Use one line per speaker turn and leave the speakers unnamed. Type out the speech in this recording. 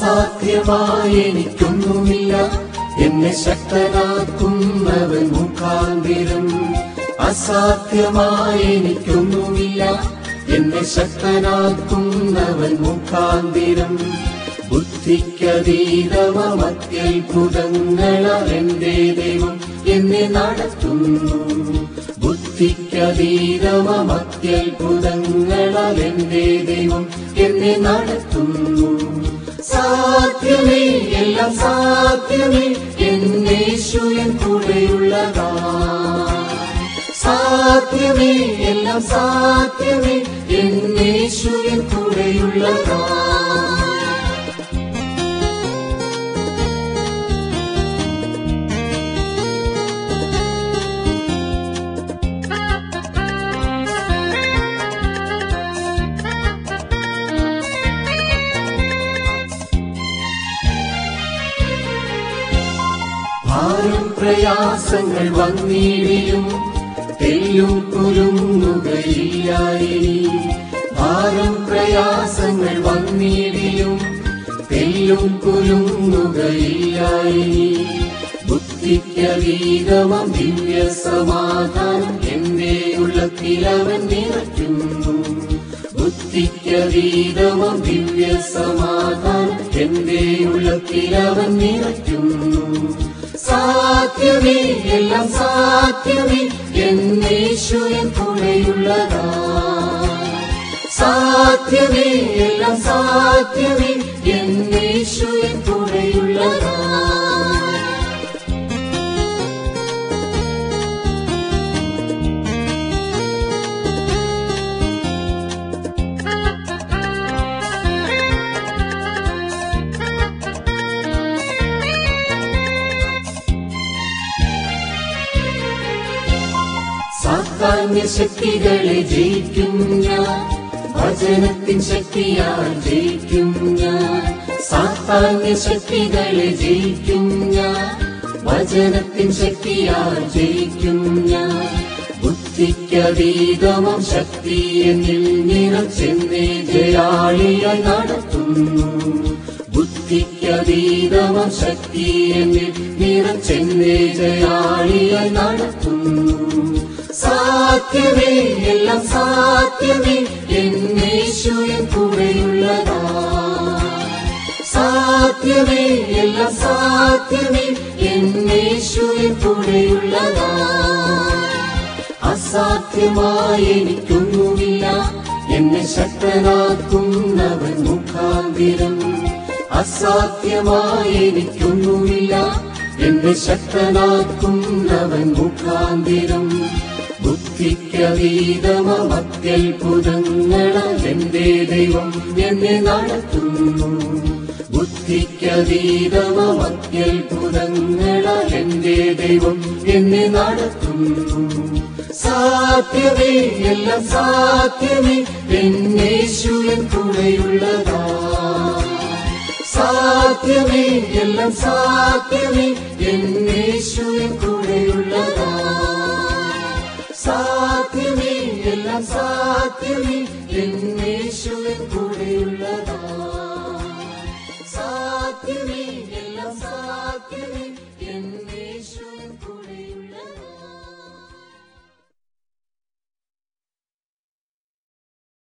അസാധ്യമായി എനിക്കൊന്നുമില്ല എന്നെ ശക്തനാക്കുന്നവൻ മുഖാന്തിരം അസാധ്യമായി എനിക്കൊന്നുമില്ല എന്നെ ശക്തനാക്കുന്നവൻ മുഖാന്തിരം ബുദ്ധിക്കതീതമത്യത്ഭുതങ്ങള എന്റെ ദൈവം എന്നെ നടത്തുന്നു ബുദ്ധിക്കതീതമത്യത്ഭുതങ്ങള എന്റെ ദൈവം എന്നെ നടത്തുന്നു സാധ്യമേ എല്ലാം സാധ്യമേ എന്നേശു എൻ കൂടെയുള്ളതാ സാധ്യമേ എല്ലാം സാധ്യമേ എന്നേശു എൻ കൂടെയുള്ളതാ ഭാരം പ്രയാസങ്ങൾ വന്നിടിയും തെല്ലും കുലുങ്ങുകയില്ലായി ഭാരം പ്രയാസങ്ങൾ വന്നിടിയും തെല്ലും കുലുങ്ങുകയില്ലായി ബുദ്ധിക്കതീതമം ദിവ്യ സമാധാനം എന്റെ ഉള്ളത്തിലവൻ നിറയ്ക്കുന്നു ബുദ്ധിക്കതീതമം ദിവ്യ സമാധാനം എന്റെ ഉള്ളത്തിലവൻ നിറയ്ക്കുന്നു സാധ്യമേ എല്ലാം സാധ്യമേ എന്നേശു എൻ കൂടെയുള്ളതാ സാധ്യമേ എല്ലാം സാധ്യമേ എന്നേശു എൻ കൂടെയുള്ളതാ സാധാന്യ ശക്തികളെ ജയിക്കും ഞാൻ വചനത്തിൻ ശക്തിയാൽ ജയിക്കും ഞാൻ സാധാന്യ ശക്തികളെ ജയിക്കും ഞാൻ വചനത്തിൻ ശക്തിയാൽ ജയിക്കും ഞാൻ ബുദ്ധിക്കതീതമം ശക്തി എന്നിൽ നിറച്ചെന്നെ ജയാളിയായി നടത്തുന്നു ബുദ്ധിക്കതീതമം ശക്തി എന്നിൽ നിറച്ചെന്നെ ജയാളിയായി നടത്തുന്നു സാധ്യമേ എല്ലാം സാധ്യമേ എന്നേശു എൻ കൂടെയുള്ളതാ സാധ്യമേ എല്ലാം സാധ്യമേ എന്നേശു എൻ കൂടെയുള്ളതാ അസാധ്യമായി എനിക്കൊന്നുമില്ല എന്നെ ശക്തനാക്കുന്നവൻ മുഖാന്തിരം അസാധ്യമായി എനിക്കൊന്നുമില്ല എന്നെ ശക്തനാക്കുന്നവൻ മുഖാന്തിരം ബുദ്ധിക്കതീതമത്യത്ഭുതങ്ങള എന്റെ ദൈവം എന്നെ നടത്തുന്നു ബുദ്ധിക്കതീതമത്യത്ഭുതങ്ങള എന്റെ ദൈവം എന്നെ നടത്തുന്നു സാധ്യമേ എല്ലാം സാധ്യമേ എന്നേശു എൻ കൂടെയുള്ളതാ സാധ്യമേ എല്ലാം സാധ്യമേ എന്നേശു എൻ കൂടെയുള്ളതാ സാധ്യമേ എല്ലാം സാധ്യമേ എന്നേശു എൻ കൂടെയുള്ളതാ സാധ്യമേ എല്ലാം സാധ്യമേ